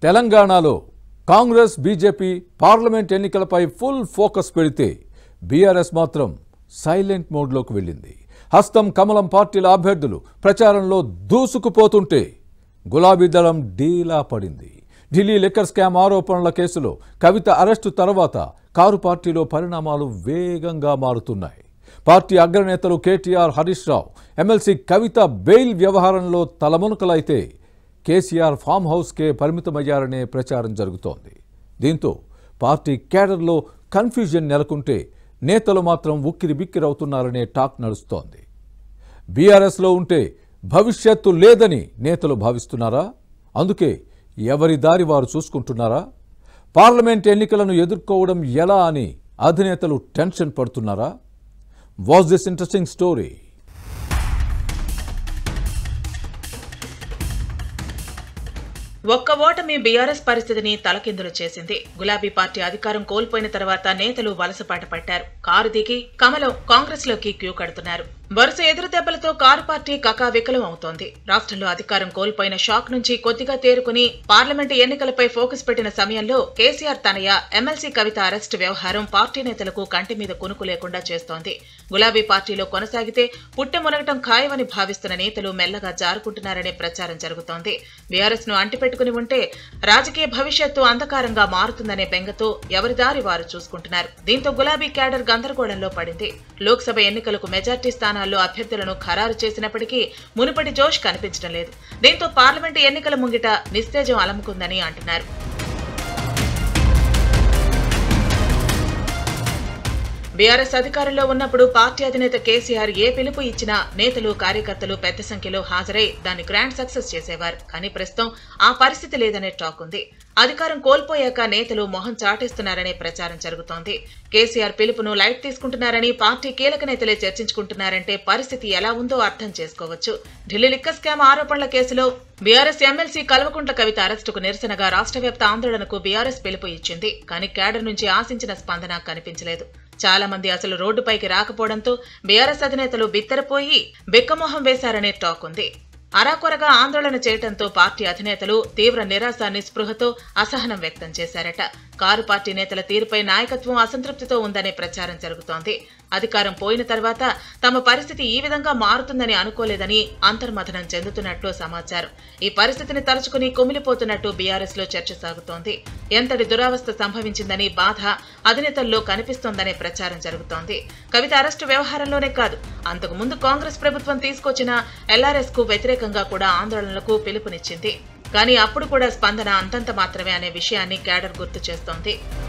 తెలంగాణలో Congress BJP parliament ఎన్నికలపై full focus పెడితే బీఆర్ఎస్ మాత్రం సైలెంట్ మోడ్లోకి వెళ్ళింది హస్తం కమలం పార్టీల అభ్యర్థులు ప్రచారంలో దూసుకుపోతుంటే గులాబీ దళం డీలా పడింది ఢిల్లీ లిక్కర్ స్కామ్ ఆరోపణల కేసులో కవిత అరెస్టు తర్వాత కారు పార్టీలో పరిణామాలు వేగంగా మారుతున్నాయి పార్టీ అగ్రనేతలు KTR Harish Rao MLC Kavitha bail వ్యవహారంలో తలమునకలైతే కేసీఆర్ ఫామ్ హౌస్కే పరిమితమయ్యారనే ప్రచారం జరుగుతోంది దీంతో పార్టీ కేడర్లో కన్ఫ్యూజన్ నెలకొంటే నేతలు మాత్రం ఉక్కిరి బిక్కిరవుతున్నారనే టాక్ నడుస్తోంది బీఆర్ఎస్లో ఉంటే భవిష్యత్తు లేదని నేతలు భావిస్తున్నారా అందుకే ఎవరి దారి వారు చూసుకుంటున్నారా పార్లమెంట్ ఎన్నికలను ఎదుర్కోవడం ఎలా అని అధినేతలు టెన్షన్ పడుతున్నారా వాజ్ దిస్ ఇంట్రెస్టింగ్ స్టోరీ ఒక్క ఓటమి బీఆర్ఎస్ పరిస్థితిని తలకిందులు చేసింది గులాబీ పార్టీ అధికారం కోల్పోయిన తర్వాత నేతలు వలసపాట పట్టారు కారు దిగి కమలం కాంగ్రెస్ లోకి క్యూ కడుతున్నారు వరుస ఎదురు దెబ్బలతో కారు పార్టీ కకావికలం అవుతోంది రాష్ట్రంలో అధికారం కోల్పోయిన షాక్ నుంచి కొద్దిగా తేరుకుని పార్లమెంటు ఎన్నికలపై ఫోకస్ పెట్టిన సమయంలో కేసీఆర్ తనయ ఎమ్మెల్సీ కవిత అరెస్టు వ్యవహారం పార్టీ నేతలకు కంటి మీద కునుకు లేకుండా చేస్తోంది గులాబీ పార్టీలో కొనసాగితే పుట్టె మునగటం ఖాయమని భావిస్తున్న నేతలు మెల్లగా జారుకుంటున్నారనే ప్రచారం జరుగుతోంది బీఆర్ఎస్ ను అంటిపెట్టుకుని ఉంటే రాజకీయ భవిష్యత్తు అంధకారంగా మారుతుందనే బెంగతో ఎవరి దారి వారు చూసుకుంటున్నారు దీంతో గులాబీ క్యాడర్ గందరగోళంలో పడింది లోక్సభ ఎన్నికలకు మెజార్టీ స్థానాల్లో అభ్యర్థులను ఖరారు చేసినప్పటికీ మునుపటి జోష్ కనిపించడం లేదు దీంతో పార్లమెంటు ఎన్నికల ముంగిట నిస్తేజం అలముకుందని అంటున్నారు బీఆర్ఎస్ అధికారంలో ఉన్నప్పుడు పార్టీ అధినేత కేసీఆర్ ఏ పిలుపు ఇచ్చినా నేతలు కార్యకర్తలు పెద్ద సంఖ్యలో హాజరై దాన్ని గ్రాండ్ సక్సెస్ చేసేవారు కానీ ప్రస్తుతం ఆ పరిస్థితి లేదనే టాక్ ఉంది అధికారం కోల్పోయాక నేతలు మొహం చాటేస్తున్నారనే ప్రచారం జరుగుతోంది కేసీఆర్ పిలుపును లైట్ తీసుకుంటున్నారని పార్టీ కీలక నేతలే చర్చించుకుంటున్నారంటే పరిస్థితి ఎలా ఉందో అర్థం చేసుకోవచ్చు ఢిల్లీ లిక్కర్ స్కామ్ ఆరోపణల కేసులో బీఆర్ఎస్ ఎమ్మెల్సీ కల్వకుంట్ల కవిత అరెస్టుకు నిరసనగా రాష్ట్ర వ్యాప్త ఆందోళనకు బీఆర్ఎస్ పిలుపు ఇచ్చింది కానీ కేడర్ నుంచి ఆశించిన స్పందన కనిపించలేదు చాలా మంది అసలు రోడ్డుపైకి రాకపోవడంతో బీఆర్ఎస్ అధినేతలు బిత్తరపోయి బిక్కమొహం వేశారనే టాక్ ఉంది అరాకొరగా ఆందోళన చేయడంతో పార్టీ అధినేతలు తీవ్ర నిరాశ నిస్పృహతో అసహనం వ్యక్తం చేశారట కారు పార్టీ నేతల తీరుపై నాయకత్వం అసంతృప్తితో ఉందనే ప్రచారం జరుగుతోంది అధికారం పోయిన తర్వాత తమ పరిస్థితి ఈ విధంగా మారుతుందని అనుకోలేదని అంతర్మథనం చెందుతున్నట్లు సమాచారం ఈ పరిస్థితిని తలుచుకుని కుమిలిపోతున్నట్టు బీఆర్ఎస్ లో చర్చ సాగుతోంది ఎంతటి దురావస్థ సంభవించిందని బాధ అధినేతల్లో కనిపిస్తోందనే ప్రచారం జరుగుతోంది కవిత అరెస్టు వ్యవహారంలోనే కాదు అంతకు ముందు కాంగ్రెస్ ప్రభుత్వం తీసుకొచ్చిన ఎల్ఆర్ఎస్ కు వ్యతిరేకంగా కూడా ఆందోళనలకు పిలుపునిచ్చింది కానీ అప్పుడు కూడా స్పందన అంతంత మాత్రమే అనే విషయాన్ని క్యాడర్ గుర్తు చేస్తోంది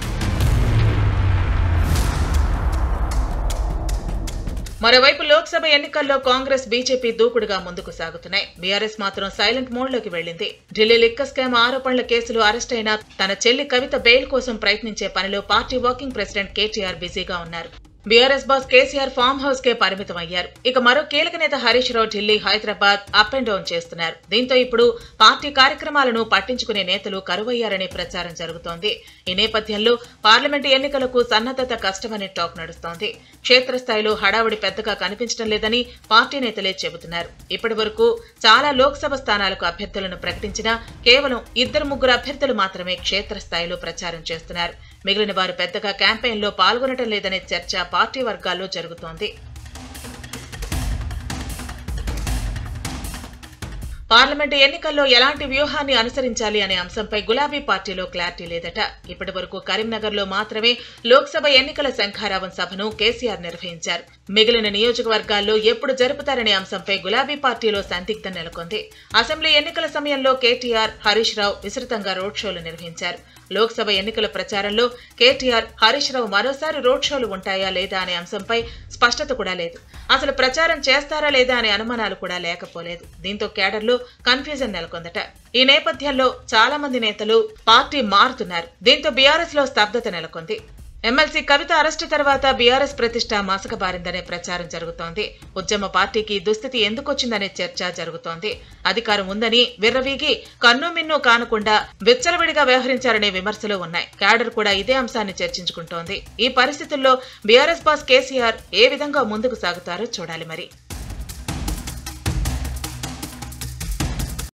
మరోవైపు లోక్సభ ఎన్నికల్లో కాంగ్రెస్ బీజేపీ దూకుడుగా ముందుకు సాగుతున్నాయి బీఆర్ఎస్ మాత్రం సైలెంట్ మోడ్ లోకి వెళ్లింది ఢిల్లీ లిక్క స్కామ్ ఆరోపణల కేసులో అరెస్ట్ అయిన తన చెల్లి కవిత బెయిల్ కోసం ప్రయత్నించే పనిలో పార్టీ వర్కింగ్ ప్రెసిడెంట్ కేటీఆర్ బిజీగా ఉన్నారు BRS boss KCR farmhouse కే పరిమితం అయ్యారు ఇక మరో కీలక నేత Harish Rao Delhi Hyderabad up and down చేస్తున్నారు దీంతో ఇప్పుడు పార్టీ కార్యక్రమాలను పట్టించుకునే నేతలు కరువయ్యారనే ప్రచారం జరుగుతోంది ఈ నేపథ్యంలో పార్లమెంటు ఎన్నికలకు సన్నద్ధత కష్టమనే టాక్ నడుస్తోంది క్షేత్రస్థాయిలో హడావుడి పెద్దగా కనిపించడం లేదని పార్టీ నేతలే చెబుతున్నారు ఇప్పటి వరకు చాలా లోక్సభ స్థానాలకు అభ్యర్థులను ప్రకటించినా కేవలం ఇద్దరు ముగ్గురు అభ్యర్థులు మాత్రమే క్షేత్రస్థాయిలో ప్రచారం చేస్తున్నారు మిగిలిన వారు పెద్దగా క్యాంపెయిన్లో పాల్గొనడం లేదనే చర్చ పార్టీ వర్గాల్లో జరుగుతోంది పార్లమెంటు ఎన్నికల్లో ఎలాంటి వ్యూహాన్ని అనుసరించాలి అనే అంశంపై గులాబీ పార్టీలో క్లారిటీ లేదట ఇప్పటి వరకు కరీంనగర్ లో మాత్రమే లోక్సభ ఎన్నికల శంఖారావం సభను కేసీఆర్ నిర్వహించారు మిగిలిన నియోజకవర్గాల్లో ఎప్పుడు జరుపుతారనే అంశంపై గులాబీ పార్టీలో సందిగ్ధం నెలకొంది అసెంబ్లీ ఎన్నికల సమయంలో కేటీఆర్ హరీష్ రావు విస్తృతంగా రోడ్ షోలు నిర్వహించారు లోక్సభ ఎన్నికల ప్రచారంలో కేటీఆర్ హరీష్ రావు మరోసారి రోడ్ షోలు ఉంటాయా లేదా అనే అంశంపై స్పష్టత కూడా లేదు అసలు ప్రచారం చేస్తారా లేదా అనే అనుమానాలు కూడా లేకపోలేదు దీంతో కేడర్లో కన్ఫ్యూజన్ నెలకొందట ఈ నేపథ్యంలో చాలా మంది నేతలు పార్టీ మారుతున్నారు దీంతో బీఆర్ఎస్ లో స్తబ్దత నెలకొంది ఎమ్మెల్సీ కవిత అరెస్టు తర్వాత బీఆర్ఎస్ ప్రతిష్ట మసకబారిందనే ప్రచారం జరుగుతోంది ఉద్యమ పార్టీకి దుస్థితి ఎందుకొచ్చిందనే చర్చ జరుగుతోంది అధికారం ఉందని విర్రవీగి కన్ను మిన్ను కానకుండా విచ్చలవిడిగా వ్యవహరించారనే విమర్శలు ఉన్నాయి క్యాడర్ కూడా ఇదే అంశాన్ని చర్చించుకుంటోంది ఈ పరిస్థితుల్లో బీఆర్ఎస్ బాస్ కేసీఆర్ ఏ విధంగా ముందుకు సాగుతారో చూడాలి మరి